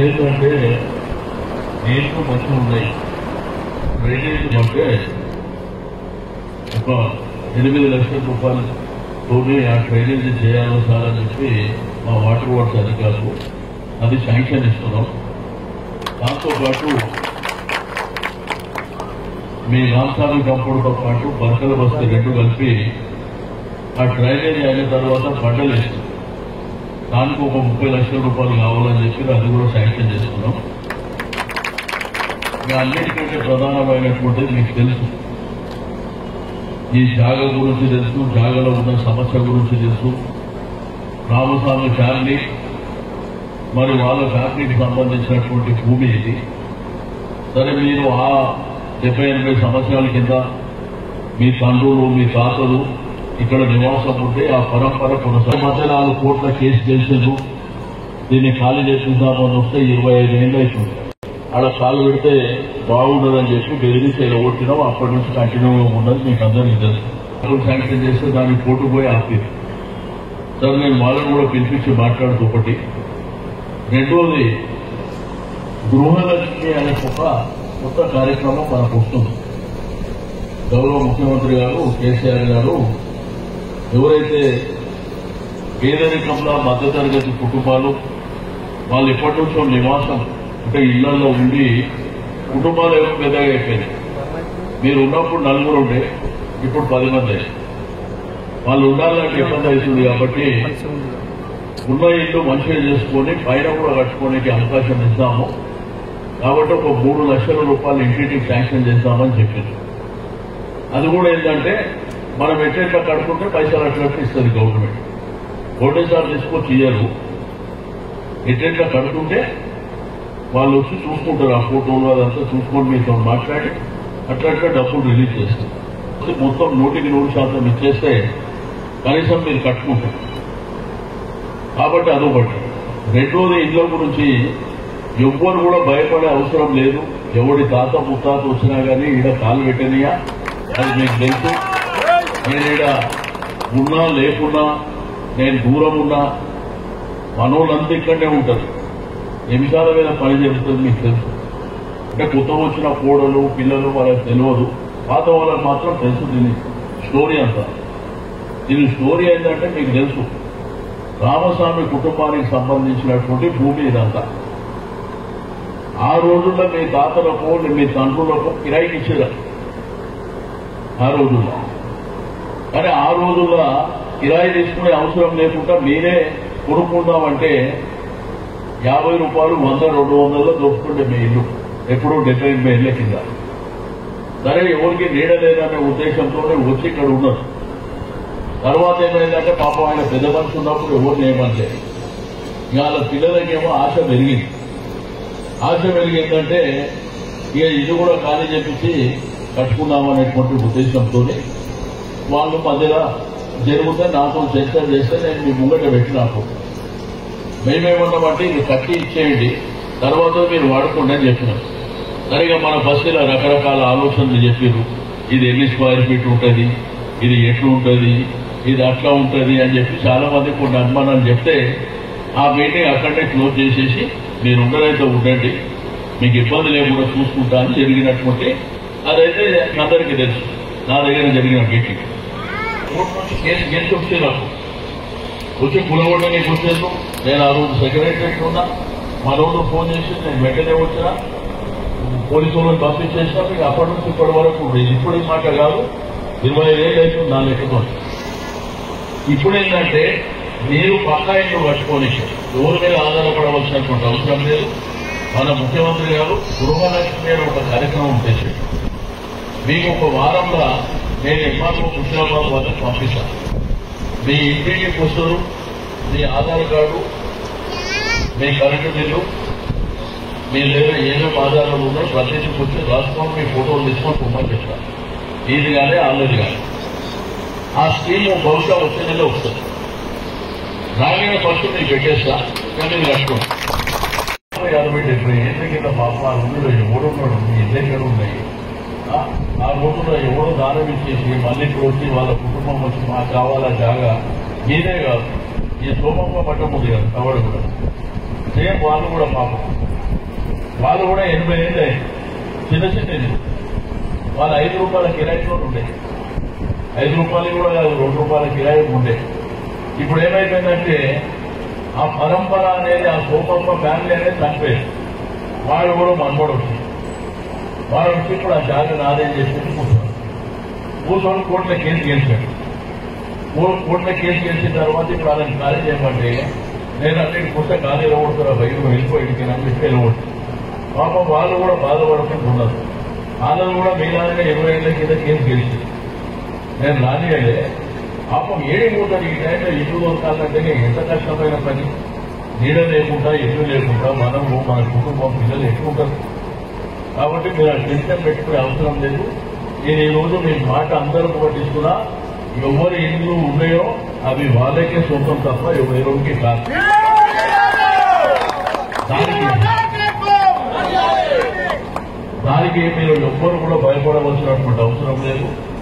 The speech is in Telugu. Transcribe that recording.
ఏంటంటే నీళ్లు మంచిగా ఉన్నాయి డ్రైనేజ్ అంటే ఒక ఎనిమిది లక్షల రూపాయలతోనే ఆ డ్రైనేజ్ చేయాలి సార్ అని చెప్పి మా వాటర్ వర్క్స్ అధికారులు అది శాంక్షన్ ఇస్తున్నాం దాంతోపాటు మీ రామస్వామి కంపౌండ్తో పాటు బరకల బస్తీ రెండు కలిపి ఆ డ్రైనేజ్ అయిన తర్వాత బండలు వేస్తాం దానికి ఒక ముప్పై లక్షల రూపాయలు కావాలని చెప్పి అది కూడా శాంక్షన్ చేసుకున్నాం ఇంకా అన్నిటికంటే ప్రధానమైనటువంటిది మీకు తెలుసు ఈ జాగ గురించి తెలుసు జాగలో ఉన్న సమస్య గురించి తెలుసు రామస్వామి ఫ్యామిలీ మరి వాళ్ళ ఫ్యామిలీకి సంబంధించినటువంటి భూమి ఇది సరే మీరు ఆ డెబ్బై ఎనభై సంవత్సరాల కింద మీ తండ్రులు మీ తాతలు ఇక్కడ నివాసం ఉంటే ఆ పరంపర కొనసాగి మధ్య నాలుగు కోట్ల కేసు చేసిండ్రు దీన్ని ఖాళీ చేసిందామని వస్తే ఇరవై ఐదు ఏళ్ళు అవుతుంది ఆడ కాలు పెడితే బాగుండదని చెప్పి బెదిరించి ఎగొట్టినాం అప్పటి నుంచి కంటిన్యూ ఉన్నది మీకు అందరికీ తెలుసు అప్పుడు శాంక్షన్ చేస్తే దానికి కోర్టు పోయి ఆపింది సార్ నేను వాళ్ళని కూడా పిలిపించి మాట్లాడుతూ ఒకటి రెండోది గృహలక్ష్మి అనే ఒక కొత్త కార్యక్రమం మనకు వస్తుంది గౌరవ ముఖ్యమంత్రి గారు కేసీఆర్ గారు ఎవరైతే పేదరికంలో మధ్యతరగతి కుటుంబాలు వాళ్ళు ఎప్పటి నుంచో నివాసం అంటే ఇళ్లలో ఉండి కుటుంబాలు ఏమో పెద్దగా అయిపోయినాయి మీరు ఉన్నప్పుడు నలుగురు ఉండే ఇప్పుడు పది మంది అయ్యారు. వాళ్ళు ఉండాలంటే ఇబ్బంది అవుతుంది కాబట్టి ఉన్న ఇల్లు మంచిగా చేసుకొని పైన కూడా కట్టుకోనికి అవకాశం ఇస్తాము కాబట్టి ఒక మూడు లక్షల రూపాయలు ఇంటింటికి శాంక్షన్ చేస్తామని చెప్పింది అది కూడా ఏంటంటే మనం ఎట్లెట్లా కట్టుకుంటే పైసలు అట్లట్టు ఇస్తుంది గవర్నమెంట్ ఒకటేసారి తీసుకొచ్చి ఇయ్యరు ఎట్లెట్లా కడుతుంటే వాళ్ళు వచ్చి చూసుకుంటారు ఆ ఫోటోలు అదంతా చూసుకొని మీతో మాట్లాడి అట్లా అట్లా డబ్బులు రిలీజ్ చేస్తారు అది మొత్తం నూటికి నూరు శాతం ఇచ్చేస్తే కనీసం మీరు కట్టుకుంటారు కాబట్టి అదొకటి రెండోది ఇళ్ళ గురించి ఎవ్వరు కూడా భయపడే అవసరం లేదు ఎవడి తాత ముత్తాత వచ్చినా కానీ ఈడ కాలు పెట్టనియా అది మీకు తెలుసు నేను ఈడ ఉన్నా లేకున్నా నేను దూరం ఉన్నా మనోళ్ళంతా ఇక్కడనే ఉంటారు నిమిషాల మీద పని జరుగుతుంది మీకు తెలుసు అంటే కొత్త వచ్చిన కోడలు పిల్లలు వాళ్ళకి తెలియదు పాత వాళ్ళకి మాత్రం తెలుసు దీని స్టోరీ అంతా దీని స్టోరీ ఏంటంటే మీకు తెలుసు రామస్వామి కుటుంబానికి సంబంధించినటువంటి భూమి ఇదంతా ఆ రోజుల్లో మీ తాతలకు మీ తండ్రులకు కిరాయికి ఇచ్చేదా ఆ రోజుల్లో కానీ ఆ రోజుల్లో కిరాయి తీసుకునే అవసరం లేకుండా మీరే కొనుక్కుందామంటే యాభై రూపాయలు వంద రెండు వందల్లో దొరుకుతుండే మీ ఇల్లు ఎప్పుడూ డెబ్బై ఎనభై ఇళ్ళ కింద సరే ఎవరికి నీడ లేదనే ఉద్దేశంతోనే వచ్చి ఇక్కడ ఉన్నారు తర్వాత ఏమైందంటే పాపం ఆయన పెద్ద మనిషి ఉన్నప్పుడు ఎవరిని ఏమంటే ఇక వాళ్ళ పిల్లలకేమో ఆశ పెరిగింది ఆశ పెరిగిందంటే ఇక ఇది కూడా ఖాళీ చేపించి కట్టుకుందామనేటువంటి ఉద్దేశంతో వాళ్ళు మధ్యలో జరిగితే నాతో చర్చ చేస్తే నేను మీ ముంగట పెట్టినాకు మేమేమన్నామంటే ఇది కట్టి ఇచ్చేయండి తర్వాత మీరు వాడుకోండి అని చెప్పినాం సరిగా మన బస్సులో రకరకాల ఆలోచనలు చెప్పారు ఇది ఎన్ని స్క్వేర్ ఫీట్ ఉంటుంది ఇది ఎట్లా ఉంటుంది ఇది అట్లా ఉంటుంది అని చెప్పి చాలా మంది కొన్ని అనుమానాలు చెప్తే ఆ మీటింగ్ అక్కడనే క్లోజ్ చేసేసి మీరు ఉండరైతే ఉండండి మీకు ఇబ్బంది లేకుండా చూసుకుంటా అని జరిగినటువంటి అదైతే అందరికీ తెలుసు నా దగ్గర జరిగిన మీటింగ్ కోర్టు నుంచి కేసు గెలిచి వచ్చే నాకు వచ్చి కులగొట్టడానికి వచ్చేసి నేను ఆ రోజు సెక్రటరీ ఉన్నా మా రోజు ఫోన్ చేసి నేను వెంటనే వచ్చినా పోలీసు వాళ్ళని పంపించేసినా మీకు అప్పటి నుంచి ఇప్పటి వరకు ఉండేది ఇప్పుడు ఈ మాట కాదు ఇరవై ఐదేళ్ళు అవుతుంది నా లెక్కతో ఇప్పుడు ఏంటంటే మీరు పక్కా ఇంట్లో పట్టుకొని ఎవరి మీద ఆధారపడవలసినటువంటి అవసరం లేదు మన ముఖ్యమంత్రి గారు గృహలక్ష్మి అనే ఒక కార్యక్రమం చేశారు మీకు ఒక వారంలో నేను ఎంఆర్ఓ హుస్నాబాద్ వాళ్ళకి పంపిస్తాను మీ ఇంటికి వస్తారు మీ ఆధార్ కార్డు మీ కరెంటు బిల్లు మీ లేదా ఏమేమి ఆధారాలు ఉన్నాయో ప్రతిదీ వచ్చి రాసుకొని మీ ఫోటోలు తీసుకొని పొమ్మని చెప్తాను ఇది కానీ ఆల్రెడీ కానీ ఆ స్కీమ్ బహుశా వచ్చే నెల వస్తుంది రాగానే ఫస్ట్ మీకు పెట్టేస్తా కానీ మీరు కట్టుకోండి యాభై డెబ్బై ఏళ్ళ కింద పాప ఆ ఊళ్ళో ఎవడున్నాడు మీ ఇల్లు ఎక్కడ ఉన్నాయి ఆ, ఆ రోజుల్లో ఎవడో దానం ఇచ్చేసి మళ్ళీ ఇప్పుడు వచ్చి వాళ్ళ కుటుంబం వచ్చి మాకు కావాలా జాగా మీదే కాదు ఈ సోమమ్మ పట్టం ఉంది కదా కవడు కూడా సేమ్ వాళ్ళు కూడా పాపం వాళ్ళు కూడా ఎనభై ఏళ్ళే చిన్న చిన్న ఇల్లు వాళ్ళు ఐదు రూపాయల కిరాయితో ఉండే ఐదు రూపాయలు కూడా కాదు రెండు రూపాయల కిరాయి ఉండే ఇప్పుడు ఏమైపోయిందంటే ఆ పరంపర అనేది ఆ సోపమ్మ ఫ్యామిలీ అనేది చనిపోయింది వాళ్ళు కూడా మనబడి వచ్చింది వాళ్ళు వచ్చి ఇప్పుడు ఆ జాతిని ఆదాయం చేసుకుని కూర్చోరు కూర్చొని కోట్ల కేసు గెలిచాడు కో- కోట్ల కేసు గెలిచిన తర్వాత ఇప్పుడు వాళ్ళని ఖాళీ చేయమంటే నేను అన్నిటి పుస్తక ఖాళీ వెళ్ళగొడుతున్నా బయట వెళ్ళిపోయి అని చెప్పి వెళ్ళగొట్టు పాపం వాళ్ళు కూడా బాధపడుకుంటున్నారు వాళ్ళు కూడా మీలాగా ఇరవై ఏళ్ళ కింద కేసు గెలిచి నేను రానియలే పాపం ఏడి పోతారు ఈ టైంలో ఇల్లు దొరకాలంటే ఎంత కష్టమైన పని నీడ లేకుండా ఇల్లు లేకుండా మనము మన కుటుంబం పిల్లలు ఎక్కువ ఉంటారు కాబట్టి మీరు ఆ టెన్షన్ పెట్టుకునే అవసరం లేదు నేను ఈ రోజు మీ మాట అందరూ పట్టిస్తున్నా ఎవరి ఇల్లు ఉన్నాయో అవి వాళ్ళకే సొంతం తప్ప ఎవరికి కాదు దానికి దానికి మీరు ఎవ్వరు కూడా భయపడవలసినటువంటి అవసరం లేదు